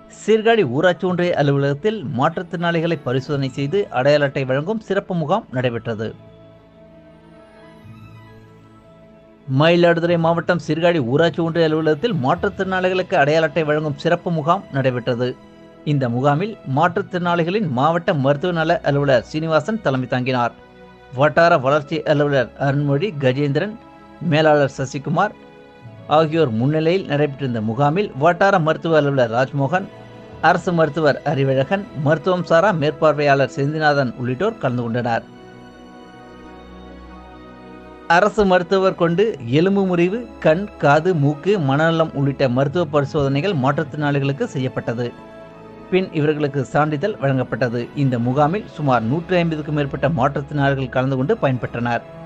சீர்காழி ஊராட்சி ஒன்றிய அலுவலகத்தில் மாற்றுத்திறனாளிகளை பரிசோதனை செய்து அடையாள அட்டை வழங்கும் சிறப்பு முகாம் நடைபெற்றது மயிலாடுதுறை மாவட்டம் சீர்காழி ஊராட்சி ஒன்றிய அலுவலகத்தில் மாற்றுத்திறனாளிகளுக்கு அடையாள அட்டை வழங்கும் சிறப்பு முகாம் நடைபெற்றது இந்த முகாமில் மாற்றுத்திறனாளிகளின் மாவட்ட மருத்துவ நல அலுவலர் சீனிவாசன் தலைமை தாங்கினார் வட்டார வளர்ச்சி அலுவலர் அருண்மொழி கஜேந்திரன் மேலாளர் சசிகுமார் ஆகியோர் முன்னிலையில் நடைபெற்றிருந்த முகாமில் வட்டார மருத்துவ அலுவலர் ராஜ்மோகன் அரசு மருத்துவர் அறிவழகன் மருத்துவம் சாரா மேற்பார்வையாளர் செந்திநாதன் உள்ளிட்டோர் கலந்து கொண்டனர் அரசு மருத்துவர் கொண்டு எலும்பு முறிவு கண் காது மூக்கு மனநலம் உள்ளிட்ட மருத்துவ பரிசோதனைகள் மாற்றுத்திறனாளிகளுக்கு செய்யப்பட்டது பின் இவர்களுக்கு சான்றிதழ் வழங்கப்பட்டது இந்த முகாமில் சுமார் நூற்றி ஐம்பதுக்கும் மேற்பட்ட மாற்றுத்திறனாளிகள் கலந்து கொண்டு பயன்பெற்றனர்